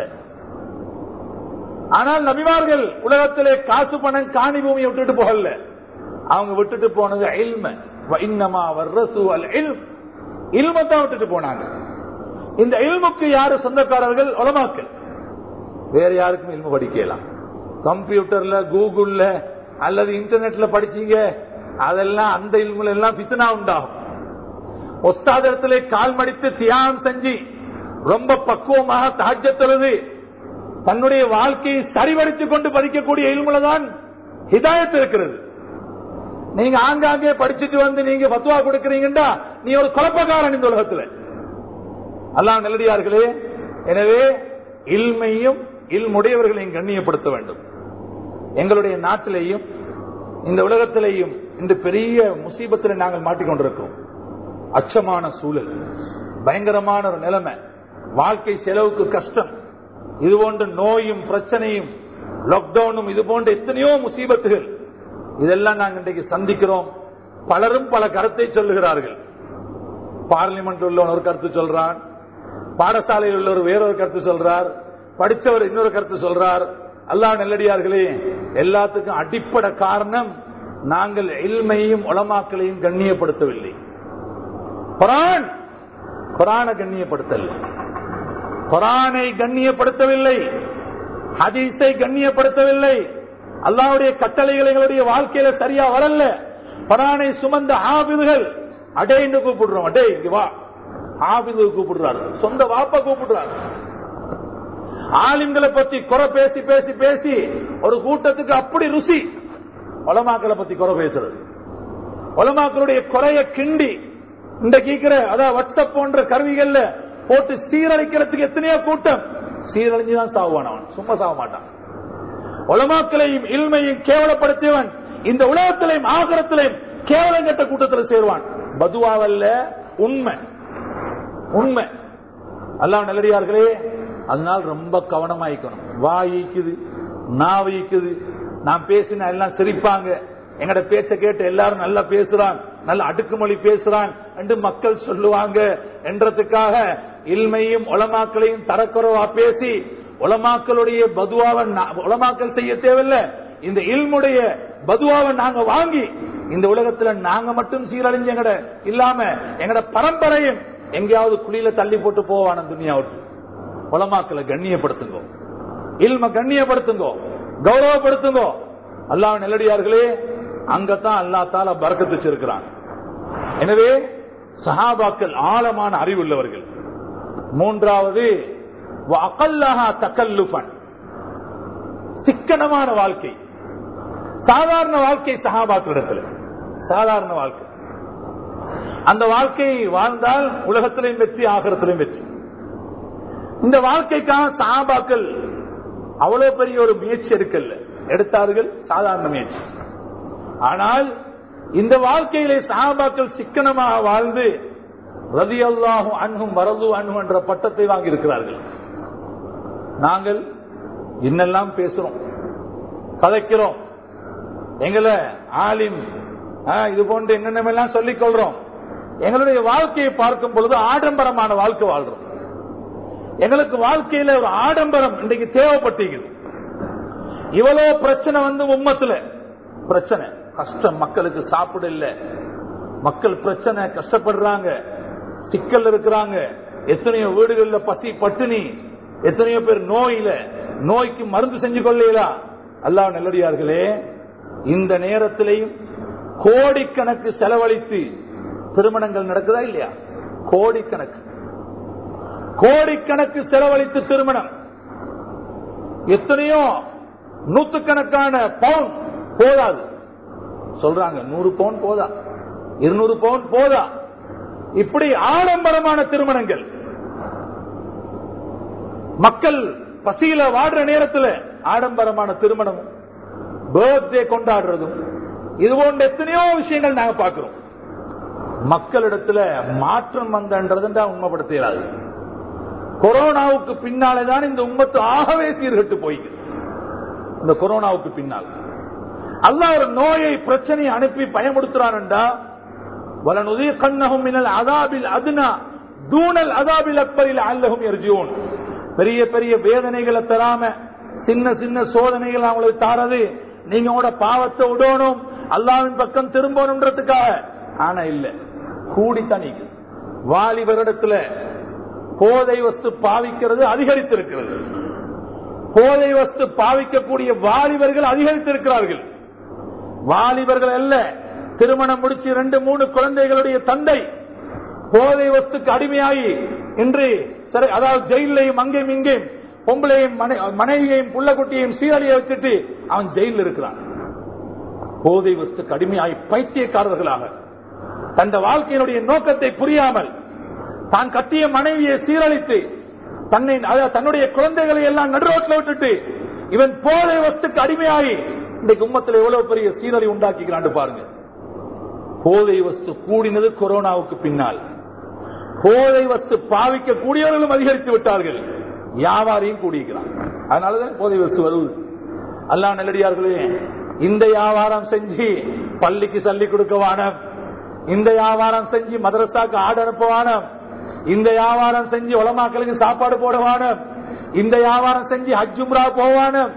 ஆனால் நபிமார்கள் உலகத்திலே காசு பணம் காணி பூமியை விட்டுட்டு போகல அவங்க விட்டுட்டு போனது இல்ம இன்னமா வர்ரசு அல் இல்ம் இல்மத்தான் விட்டுட்டு போனாங்க இந்த இல்முக்கு யாரு சொந்தக்காரர்கள் உலமாக்கள் வேற யாருக்கும் இல்மு படிக்கலாம் கம்ப்யூட்டர்ல கூகுள்ல அல்லது இன்டர்நெட்ல படிச்சீங்க அதெல்லாம் அந்த இல்முல எல்லாம் பித்தனா உண்டாகும் ஒஸ்தாதத்திலே கால் மடித்து தியானம் செஞ்சு ரொம்ப பக்குவமாக தாஜ்யத்துறது தன்னுடைய வாழ்க்கையை சரிவடித்துக் கொண்டு படிக்கக்கூடிய இல்முலதான் ஹிதாயத் இருக்கிறது நீங்க ஆங்காங்கே படிச்சுட்டு வந்து நீங்க பத்துவா கொடுக்கறீங்கடா நீ ஒரு குழப்பக்காரன் இந்த உலகத்துல அல்லாஹ் நல்லடியார்களே எனவே இல்மையும் இல்முடையவர்களையும் கண்ணியப்படுத்த வேண்டும் எங்களுடைய நாட்டிலேயும் இந்த உலகத்திலேயும் இந்த பெரிய முசீபத்தில் நாங்கள் மாட்டிக்கொண்டிருக்கிறோம் அச்சமான சூழல் பயங்கரமான ஒரு நிலைமை வாழ்க்கை செலவுக்கு கஷ்டம் இது போன்ற நோயும் பிரச்சனையும் லாக்டவுனும் இது போன்ற எத்தனையோ முசீபத்துகள் இதெல்லாம் நாங்கள் இன்றைக்கு சந்திக்கிறோம் பலரும் பல கருத்தை சொல்லுகிறார்கள் பார்லிமெண்ட் உள்ளவன் ஒரு கருத்து சொல்றான் பாடசாலையில் உள்ளவர் வேறொரு கருத்து சொல்றார் படித்தவர் இன்னொரு கருத்து சொல்றார் அல்லாஹ் நெல்லடியார்களே எல்லாத்துக்கும் அடிப்படை காரணம் நாங்கள் எல்மையும் உளமாக்களையும் கண்ணியப்படுத்தவில்லை குரான் குரானை கண்ணியப்படுத்தல குரானை கண்ணியப்படுத்தவில்லை ஹதீஸை கண்ணியப்படுத்தவில்லை அல்லாவுடைய கட்டளைகள் எங்களுடைய வாழ்க்கையில சரியா வரல குரானை சுமந்த ஆபிதுகள் அடைன்னு கூப்பிடுறோம் அடே இங்க வா ஆபிது கூப்பிடுறாரு சொந்த வாப்ப கூப்பிடுறாரு ஆலிம்களை பத்தி குறை பேசி பேசி பேசி ஒரு கூட்டத்துக்கு அப்படி ருசி ஒலமாக்களை பத்தி குறை பேசுறது ஒலமாக்களுடைய குறைய கிண்டி இந்த கீக்கிற அதான் வாட்ஸ்அப் போன்ற கருவிகள்ல போட்டு சீரழிக்கிறதுக்கு எத்தனையோ கூட்டம் சீரழிஞ்சுதான் சாவுவான் அவன் சும்மா சாக மாட்டான் உலமாக்களையும் இல்மையும் கேவலப்படுத்தியவன் இந்த உலகத்திலையும் ஆகரத்திலையும் கேவலம் கட்ட கூட்டத்தில் சேருவான் பதுவாவல்ல உண்மை உண்மை அல்லாஹ் நல்லடியார்களே அதனால் ரொம்ப கவனமாயிக்கணும் வாய் ஈக்குது நாவு ஈக்குது நான் பேசின எல்லாம் சிரிப்பாங்க எங்கட பேச்ச கேட்டு எல்லாரும் நல்லா பேசுறான் நல்ல அடுக்குமொழி பேசுறான் என்று மக்கள் சொல்லுவாங்க என்றதுக்காக இல்மையும் உலமாக்களையும் தரக்குறவா பேசி உலமாக்களுடைய பதுவாவை நா- உலமாக்கல் செய்ய தேவையில்லை இந்த இல்முடைய பதுவாவை நாங்க வாங்கி இந்த உலகத்துல நாங்க மட்டும் சீரழிஞ்சு எங்கட இல்லாம எங்கட பரம்பரையும் எங்கேயாவது குழியில தள்ளி போட்டு போவான துணியாவுக்கு உலமாக்களை கண்ணியப்படுத்துங்க இல்ம கண்ணியப்படுத்துங்க கௌரவப்படுத்துங்க அல்லாஹ் நெல்லடியார்களே அங்கத்தான் அல்லா தால பறக்கத்து வச்சிருக்கிறான் எனவே சஹாபாக்கள் ஆழமான அறிவுள்ளவர்கள் மூன்றாவது அகல்லஹா தக்கல்லுஃபன் சிக்கனமான வாழ்க்கை சாதாரண வாழ்க்கை சஹாபாக்களிடத்தில் சாதாரண வாழ்க்கை அந்த வாழ்க்கையை வாழ்ந்தால் உலகத்திலையும் வெற்றி ஆகரத்திலையும் வெற்றி இந்த வாழ்க்கைக்காக சஹாபாக்கள் அவ்வளவு பெரிய ஒரு முயற்சி எடுக்கல எடுத்தார்கள் சாதாரண முயற்சி ஆனால் இந்த வாழ்க்கையிலே சஹாபாக்கள் சிக்கனமாக வாழ்ந்து ரதி அல்லாஹும் அன்ஹும் வரது அன்ஹும் என்ற பட்டத்தை வாங்கி இருக்கிறார்கள் நாங்கள் இன்னெல்லாம் பேசுறோம் கதைக்கிறோம் எங்களை ஆலிம் ஆ, இது போன்று என்னென்னமெல்லாம் சொல்லிக் கொள்றோம் எங்களுடைய வாழ்க்கையை பார்க்கும் பொழுது ஆடம்பரமான வாழ்க்கை வாழ்றோம் எங்களுக்கு வாழ்க்கையில ஒரு ஆடம்பரம் இன்றைக்கு தேவைப்பட்டிருக்குது இவ்வளவு பிரச்சனை வந்து உம்மத்துல பிரச்சனை கஷ்டம் மக்களுக்கு சாப்பிட இல்ல மக்கள் பிரச்சனை கஷ்டப்படுறாங்க சிக்கல் இருக்கிறாங்க எத்தனையோ வீடுகள்ல பசி பட்டினி எத்தனையோ பேர் நோயில நோய்க்கு மருந்து செஞ்சு கொள்ளலா அல்லாஹ் நல்லடியார்களே இந்த நேரத்திலையும் கோடிக்கணக்கு செலவழித்து திருமணங்கள் நடக்குதா இல்லையா கோடிக்கணக்கு கோடிக்கணக்கு செலவழித்து திருமணம் எத்தனையோ நூத்துக்கணக்கான பவுன் போதாது சொல்றாங்க நூறு பவுன் போதா இருநூறு பவுன் போதா இப்படி ஆடம்பரமான திருமணங்கள் மக்கள் பசியில வாடுற நேரத்தில் ஆடம்பரமான திருமணமும் பர்த்டே கொண்டாடுறதும் இது போன்ற எத்தனையோ விஷயங்கள் நாங்க பார்க்கிறோம் மக்களிடத்துல மாற்றம் வந்தன்றது உண்மைப்படுத்திடாது கொரோனாவுக்கு பின்னாலே தான் இந்த உம்மத்து ஆகவே சீர்கட்டு போய்க்குது இந்த கொரோனாவுக்கு பின்னால் அல்லாஹ் ஒரு நோயை பிரச்சனையை அனுப்பி பயமுடுத்துறான்டா வலனுதீ கண்ணகும் மினல் அதாபில் அதுனா தூணல் அதாபில் அக்பரில் அல்லகும் எர்ஜியோன் பெரிய பெரிய வேதனைகளை தராம சின்ன சின்ன சோதனைகள் அவங்களுக்கு தாரது நீங்க உங்களோட பாவத்தை விடணும் அல்லாவின் பக்கம் திரும்பணுன்றதுக்காக ஆனா இல்ல கூடித்தான் நீங்க வாலிபரிடத்துல போதை வஸ்து பாவிக்கிறது அதிகரித்திருக்கிறது போதை வஸ்து பாவிக்கக்கூடிய வாலிபர்கள் அதிகரித்திருக்கிறார்கள் வாலிபர்கள் அல்ல திருமணம் முடிச்சு ரெண்டு மூணு குழந்தைகளுடைய தந்தை போதை வஸ்துக்கு அடிமையாகி இன்று சரி, அதாவது ஜெயிலையும் அங்கேயும் இங்கேயும் பொம்பளையும் மனை- மனைவியையும் புள்ளக்குட்டியையும் சீரழிய வச்சுட்டு அவன் ஜெயிலில் இருக்கிறான் போதை வஸ்துக்கு அடிமையாகி பைத்தியக்காரர்களாக தந்த வாழ்க்கையினுடைய நோக்கத்தை புரியாமல் தான் கட்டிய மனைவியை சீரழித்து தன்னை அதாவது தன்னுடைய குழந்தைகளை எல்லாம் நடுரோட்டில் விட்டுட்டு இவன் போதை வஸ்துக்கு அடிமையாகி இன்றைக்கு உம்மத்தில் எவ்வளவு பெரிய சீரழி உண்டாக்கிக்கிறான் பாருங்க போதை வஸ்து கூடினது கொரோனாவுக்கு பின்னால் போதை வஸ்து பாவிக்க கூடியவர்களும் அதிகரித்து விட்டார்கள் வியாபாரியும் கூடியிருக்கிறான் அதனாலதான் போதை வஸ்து வருவது அல்லா நல்லடியார்களே இந்த வியாபாரம் செஞ்சு பள்ளிக்கு சல்லி கொடுக்க வானம் இந்த வியாபாரம் செஞ்சு மதரசாக்கு ஆடு அனுப்ப வானம் இந்த வியாபாரம் செஞ்சு உலமாக்களுக்கு சாப்பாடு போட வானம் இந்த வியாபாரம் செஞ்சு ஹஜ்ஜும்ரா போவானம்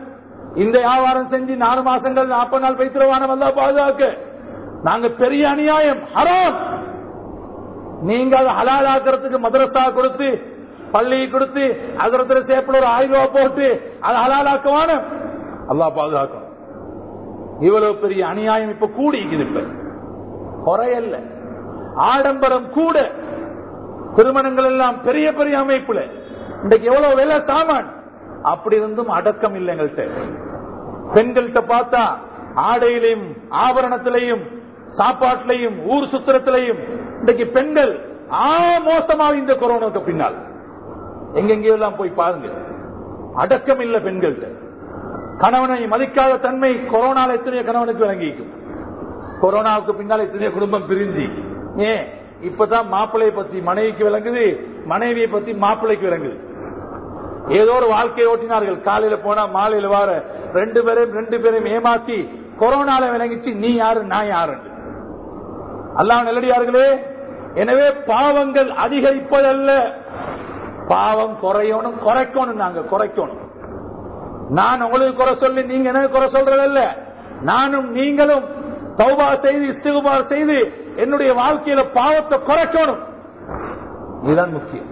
இந்த வியாபாரம் செஞ்சு நாலு மாசங்கள் நாற்பது நாள் பைத்திரவானம் அல்லா பாதுகாக்க நாங்க பெரிய அநியாயம் ஹராம் நீங்க அதை ஹலாலாக்கிறதுக்கு மதரசா கொடுத்து பள்ளி கொடுத்து அதரத்துல சேப்பில் ஒரு ஆயிரம் ரூபாய் போட்டு அதை ஹலாலாக்குவான அல்லா பாதுகாக்கும் இவ்வளவு பெரிய அநியாயம் இப்ப கூடிக்குது இப்ப குறையல்ல ஆடம்பரம் கூட திருமணங்கள் எல்லாம் பெரிய பெரிய அமைப்புல இன்றைக்கு எவ்வளவு விலை சாமான் அப்படி இருந்தும் அடக்கம் இல்லை எங்கள்கிட்ட பெண்கள்கிட்ட பார்த்தா ஆடையிலையும் ஆபரணத்திலையும் சாப்பாட்டிலையும் ஊர் சுத்திரத்திலையும் இன்றைக்கு பெண்கள் ஆ மோசமாக இந்த கொரோனாக்கு பின்னால் எங்கெங்கயோ எல்லாம் போய் பாருங்க அடக்கம் இல்லை பெண்கள்கிட்ட கணவனை மதிக்காத தன்மை கொரோனால எத்தனையோ கணவனுக்கு விளங்கிக்கும் கொரோனாவுக்கு பின்னால் எத்தனையோ குடும்பம் பிரிஞ்சு ஏன் இப்பதான் மாப்பிள்ளையை பத்தி மனைவிக்கு விளங்குது மனைவியை பத்தி மாப்பிள்ளைக்கு விளங்குது ஏதோ ஒரு வாழ்க்கையை ஓட்டினார்கள் காலையில போனா மாலையில வார ரெண்டு பேரையும் ரெண்டு பேரையும் ஏமாத்தி கொரோனால விளங்கிச்சு நீ யாரு நான் யாரு அல்லாஹ் நல்லடியார்களே எனவே பாவங்கள் அதிகரிப்பதல்ல பாவம் குறையணும் குறைக்கணும் நாங்க குறைக்கணும் நான் உங்களுக்கு குறை சொல்லி நீங்க எனக்கு குறை சொல்றதல்ல நானும் நீங்களும் தௌபா செய்து இஸ்திகுபார் செய்து என்னுடைய வாழ்க்கையில பாவத்தை குறைக்கணும் இதுதான் முக்கியம்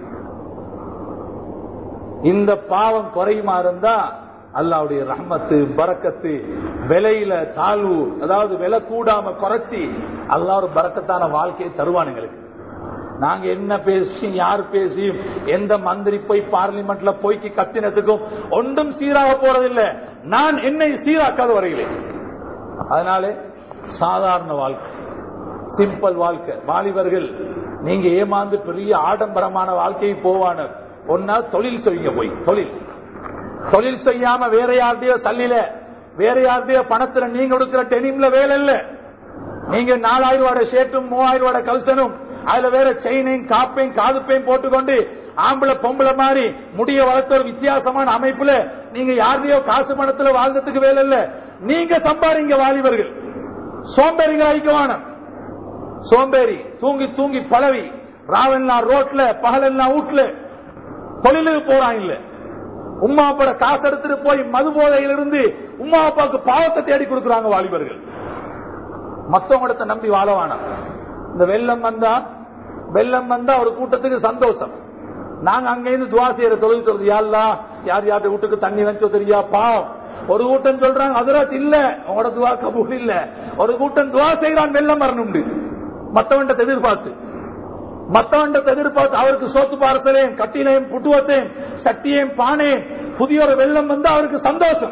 இந்த பாவம் குறையுமா இருந்தா அல்லாவுடைய ரஹ்மத்து பறக்கத்து விலையில தாழ்வு அதாவது விலை கூடாம குறைச்சி அல்லா ஒரு பறக்கத்தான வாழ்க்கையை தருவான் எங்களுக்கு நாங்க என்ன பேசி யார் பேசியும் எந்த மந்திரி போய் பார்லிமெண்ட்ல போய்க்கு கத்தினத்துக்கும் ஒன்றும் சீராக போறதில்லை நான் என்னை சீராக்காத வரையிலே அதனாலே சாதாரண வாழ்க்கை சிம்பிள் வாழ்க்கை வாலிபர்கள் நீங்க ஏமாந்து பெரிய ஆடம்பரமான வாழ்க்கையை போவான ஒன்னா தொழில் செய்யுங்க போய் தொழில் தொழில் செய்யாம வேற யார்டையோ தள்ளில வேற யார்டையோ பணத்துல நீங்க கொடுக்கிற டெனிம்ல வேலை இல்ல நீங்க நாலாயிரம் ரூபாய் ஷேட்டும் மூவாயிரம் ரூபாய் கல்சனும் அதுல வேற செயினையும் காப்பையும் காதுப்பையும் போட்டுக்கொண்டு ஆம்பளை பொம்பளை மாதிரி முடிய வளர்த்த ஒரு வித்தியாசமான அமைப்புல நீங்க யாருடையோ காசு பணத்துல வாழ்ந்ததுக்கு வேலை இல்ல நீங்க சம்பாதிங்க வாலிபர்கள் சோம்பேறிகள் ஐக்கவானம் சோம்பேறி தூங்கி தூங்கி பழவி ராவெல்லாம் ரோட்ல பகலெல்லாம் வீட்டுல தொழிலுக்கு போறான் இல்ல உமா அப்பாட காசு எடுத்துட்டு போய் மது போதையிலிருந்து உமா அப்பாவுக்கு பாவத்தை தேடி கொடுக்கறாங்க வாலிபர்கள் மத்தவங்க நம்பி வாழவானா இந்த வெள்ளம் வந்தா வெள்ளம் வந்தா ஒரு கூட்டத்துக்கு சந்தோஷம் நாங்க அங்கிருந்து துவா செய்யற தொழில் சொல்றது யாருலா யார் யார்ட்ட வீட்டுக்கு தண்ணி வச்சோ தெரியா பாவம் ஒரு கூட்டம் சொல்றாங்க அதராத் இல்ல உங்களோட துவா கபூல் இல்ல ஒரு கூட்டம் துவா செய்யறான் வெள்ளம் வரணும் மத்தவன்ட்ட எதிர்பார்த்து மத்தவன்ட்ட எதிர்பார்த்து அவருக்கு சோத்து பார்த்தலையும் கட்டிலையும் புட்டுவத்தையும் சட்டியையும் பானையும் புதிய ஒரு வெள்ளம் வந்து அவருக்கு சந்தோஷம்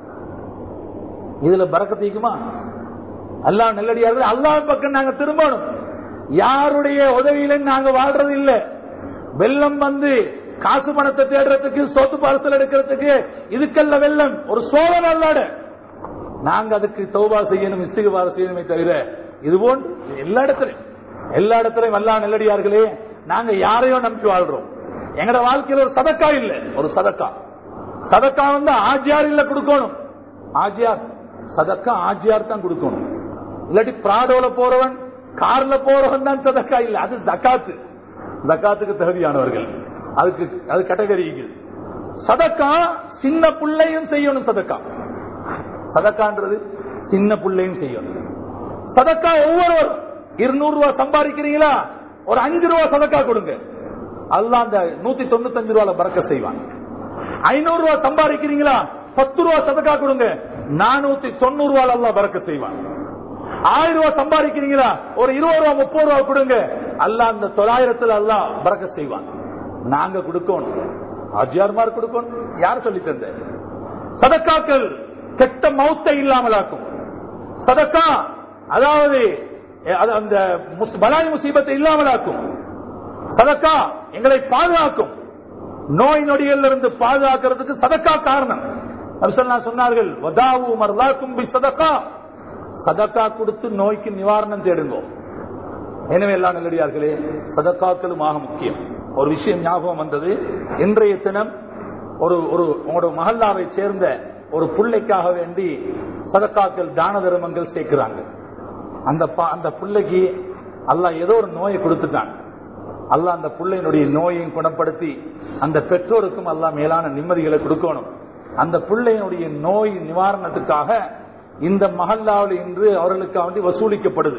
இதுல பறக்கத்தீக்குமா அல்லா நெல்லடியார்கள் அல்லா பக்கம் நாங்க திரும்பணும் யாருடைய உதவியில நாங்க வாழ்றது இல்ல வெள்ளம் வந்து காசு பணத்தை தேடுறதுக்கு சொத்து பார்சல் எடுக்கிறதுக்கு இதுக்கல்ல வெள்ளம் ஒரு சோழன் அல்லாட நாங்க அதுக்கு தௌபா செய்யணும் இஸ்திகுபார செய்யணுமே தவிர இது போன்று எல்லா இடத்துலயும் எல்லா இடத்துலயும் அல்லா நெல்லடியார்களே நாங்க யாரையோ நம்பி வாழ்றோம் எங்கட வாழ்க்கையில ஒரு சதக்கா இல்ல ஒரு சதக்கா சதக்கா வந்து ஆஜியார் இல்ல கொடுக்கணும் ஆஜியார் சதக்கா ஆஜியார் தான் கொடுக்கணும் இல்லாட்டி பிராடோல போறவன் கார்ல போறவன் தான் சதக்கா இல்ல அது தக்காத்து தக்காத்துக்கு தகுதியானவர்கள் அதுக்கு அது கேட்டகரிக்கு சதக்கா சின்ன பிள்ளையும் செய்யணும் சதக்கா சதக்கான்றது சின்ன பிள்ளையும் செய்யணும் சதக்கா ஒவ்வொருவரும் இருநூறு ரூபாய் சம்பாதிக்கிறீங்களா ஒரு அஞ்சு ரூபாய் சதக்கா கொடுங்க அதுதான் அந்த நூத்தி தொண்ணூத்தஞ்சு ரூபாய் பறக்க செய்வான் ஐநூறு ரூபாய் சம்பாதிக்கிறீங்களா பத்து ரூபாய் சதக்கா கொடுங்க நானூத்தி தொண்ணூறு ரூபாய் எல்லாம் பறக்க செய்வான் ஆயிரம் ரூபாய் சம்பாதிக்கிறீங்களா ஒரு இருபது ரூபாய் முப்பது ரூபாய் கொடுங்க அல்ல அந்த தொள்ளாயிரத்துல எல்லாம் பறக்க செய்வான் நாங்க கொடுக்கணும் ஆஜியார்மார் கொடுக்கணும் யார் சொல்லி தந்த சதக்காக்கள் கெட்ட மௌத்தை இல்லாமலாக்கும் சதக்கா அதாவது அந்த பலாய் முசீபத்தை இல்லாமலாக்கும் சதக்கா எங்களை பாதுகாக்கும் நோய் நொடிகள் இருந்து பாதுகாக்கிறதுக்கு சதக்கா காரணம் சொன்னார்கள் சதக்கா சதக்கா கொடுத்து நோய்க்கு நிவாரணம் தேடுங்க எனவே எல்லாம் நல்லடியார்களே சதக்காக்களும் ஆக முக்கியம் ஒரு விஷயம் ஞாபகம் வந்தது இன்றைய தினம் ஒரு ஒரு உங்களோட மகல்லாவை சேர்ந்த ஒரு பிள்ளைக்காக வேண்டி சதக்காக்கள் தான தர்மங்கள் சேர்க்கிறாங்க அந்த அந்த பிள்ளைக்கு அல்ல ஏதோ ஒரு நோயை கொடுத்துட்டான் அல்ல அந்த பிள்ளையினுடைய நோயையும் குணப்படுத்தி அந்த பெற்றோருக்கும் அல்ல மேலான நிம்மதிகளை கொடுக்கணும் அந்த பிள்ளையினுடைய நோய் நிவாரணத்துக்காக இந்த மஹல்லாவில் இன்று அவர்களுக்கு வேண்டி வசூலிக்கப்படுது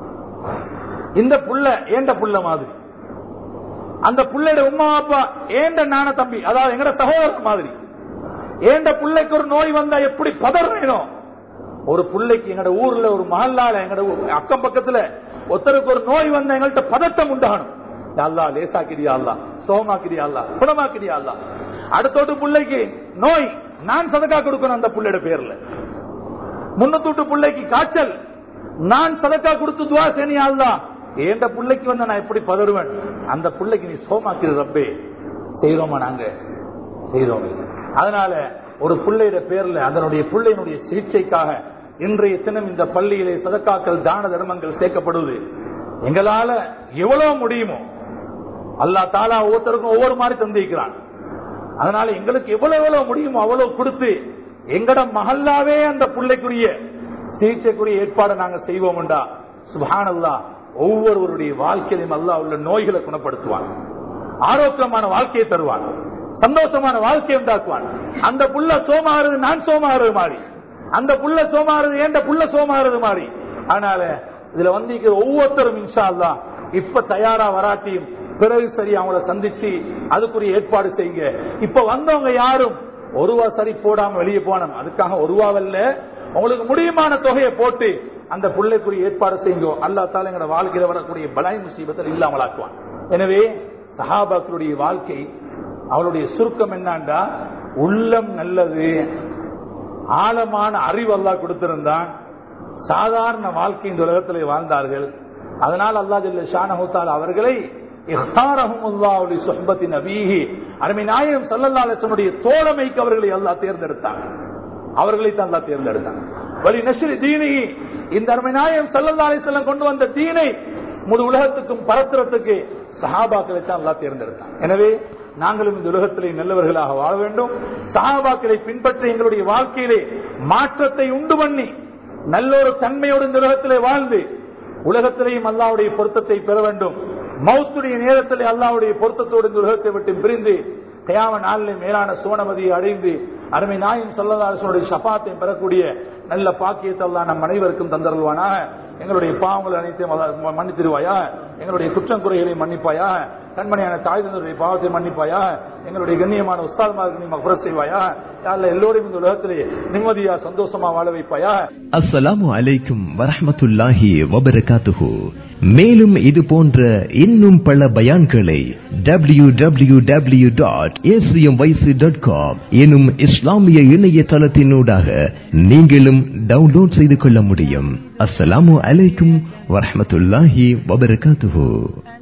இந்த புள்ள ஏண்ட புள்ள மாதிரி அந்த புள்ளையோட உமா அப்பா ஏண்ட நான தம்பி அதாவது எங்கட சகோதரர் மாதிரி ஏண்ட பிள்ளைக்கு ஒரு நோய் வந்தா எப்படி பதறணும் ஒரு பிள்ளைக்கு எங்கட ஊர்ல ஒரு மஹல்லால எங்கட ஊ- அக்கம் பக்கத்துல ஒருத்தருக்கு ஒரு நோய் வந்தா எங்கள்கிட்ட பதட்டம் உண்டாகணும் யா அல்லாஹ் லேசாக்கிறியா அல்லா சோமாக்கிறியா அல்லா குணமாக்கிறியா அல்லா அடுத்தோட்டு பிள்ளைக்கு நோய் நான் சதக்கா கொடுக்கணும் அந்த பிள்ளையோட பேர்ல முன்னூத்தி பிள்ளைக்கு காய்ச்சல் நான் சதக்கா கொடுத்து துவா சேனியா அல்லா ஏண்ட பிள்ளைக்கு வந்து நான் எப்படி பதறுவேன் அந்த பிள்ளைக்கு நீ சோமாக்கிற ரப்பே செய்யறோமா நாங்க செய்யறோம் அதனால ஒரு பிள்ளையோட பேர்ல அதனுடைய பிள்ளையினுடைய சிகிச்சைக்காக இன்றைய தினம் இந்த பள்ளியிலே சதக்காக்கள் தான தர்மங்கள் சேர்க்கப்படுவது எங்களால எவ்வளவு முடியுமோ அல்லா தாலா ஒவ்வொருத்தருக்கும் ஒவ்வொரு மாதிரி தந்திருக்கிறான் அதனால எங்களுக்கு எவ்வளவு எவ்வளவு முடியுமோ அவ்வளவு கொடுத்து எங்கட மகல்லாவே அந்த பிள்ளைக்குரிய சிகிச்சைக்குரிய ஏற்பாடு நாங்க செய்வோம்டா சுபானல்லா ஒவ்வொருவருடைய வாழ்க்கையிலும் அல்லாஹ் உள்ள நோய்களை குணப்படுத்துவான் ஆரோக்கியமான வாழ்க்கையை தருவான் சந்தோஷமான வாழ்க்கையை உண்டாக்குவான் அந்த புள்ள சோமாறுது நான் சோமாறுது மாதிரி அந்த புள்ள சோமாறுது ஏண்ட புள்ள சோமாறுது மாதிரி அதனால இதுல வந்து இருக்கிற ஒவ்வொருத்தரும் இன்ஷா அல்லாஹ் இப்ப தயாரா வராட்டியும் பிறகு சரி அவங்கள சந்திச்சு அதுக்குரிய ஏற்பாடு செய்யுங்க இப்ப வந்தவங்க யாரும் ஒரு ரூபா சரி போடாம வெளியே போனோம் அதுக்காக ஒரு ரூபாவல்ல உங்களுக்கு முடியுமான தொகையை போட்டு அந்த பிள்ளைக்குரிய ஏற்பாடு செய்யுங்க அல்லா தால எங்களோட வாழ்க்கையில வரக்கூடிய பலாய் முசீபத்தில் இல்லாமலாக்குவான் எனவே சஹாபாக்களுடைய வாழ்க்கை அவளுடைய சுருக்கம் என்னண்டா உள்ளம் நல்லது ஆழமான அறிவு அல்லாஹ் கொடுத்திருந்தான் சாதாரண வாழ்க்கை இந்த உலகத்திலே வாழ்ந்தார்கள் அதனால் அல்லா ஜல்ல ஷானஹூத்தால் அவர்களை இஹ்தாரஹுமுல்லாஹு சுஹ்பத்தி நபீஹி அருமை நாயகம் ஸல்லல்லாஹு அலைஹி வஸல்லுடைய தோழமைக்கு அவர்களை அல்லாஹ் தேர்ந்தெடுத்தான் அவர்களை தான் அல்லாஹ் தேர்ந்தெடுத்தான் வலி நஷ்ரி தீனி இந்த அருமை நாயகம் ஸல்லல்லாஹு அலைஹி வஸல்லம் கொண்டு வந்த தீனை முழு உலகத்துக்கும் பரத்துறதுக்கு சஹாபாக்களை தான் அல்லாஹ் தேர்ந்தெடுத்தான் எனவே நாங்களும் இந்த உலகத்திலே நல்லவர்களாக வாழ வேண்டும் சஹாபாக்களை பின்பற்றி எங்களுடைய வாழ்க்கையிலே மாற்றத்தை உண்டு பண்ணி நல்ல ஒரு தன்மையோடு இந்த உலகத்திலே வாழ்ந்து உலகத்திலேயும் அல்லாவுடைய பொருத்தத்தை பெற வேண்டும் மௌத்துடைய நேரத்திலே அல்லாவுடைய பொருத்தத்தோடு இந்த உலகத்தை விட்டு பிரிந்து கயாம நாளில் மேலான சோனமதியை அடைந்து அருமை நாயின் சொல்லதாசனுடைய ஷபாத்தை பெறக்கூடிய நல்ல பாக்கியத்தை எல்லாம் நம் அனைவருக்கும் தந்தருள்வானாக எங்களுடைய பாவங்கள் அனைத்தையும் அல்லாஹ் மன்னித்திருவாயா எங்களுடைய குற்றம் குறைகளை மன்னிப்பாயா கண்மணியான தாய் தந்தருடைய பாவத்தை மன்னிப்பாயா எங்களுடைய கண்ணியமான உஸ்தாத்மாருக்கு நீ மகுரத் செய்வாயா யாரில் எல்லோரும் இந்த உலகத்திலே நிம்மதியா சந்தோஷமா வாழ வைப்பாயா அஸ்ஸலாமு அலைக்கும் வரஹ்மத்துல்லாஹி வபரகாத்துஹு மேலும் இது போன்ற இன்னும் பல பயான்களை W W W dot dot com எனும் இஸ்லாமிய இணையதளத்தினூடாக நீங்களும் டவுன்லோட் செய்து கொள்ள முடியும் அஸ்ஸலாமு அலைக்கும் வரஹ்மத்துல்லாஹி வபரகாத்துஹு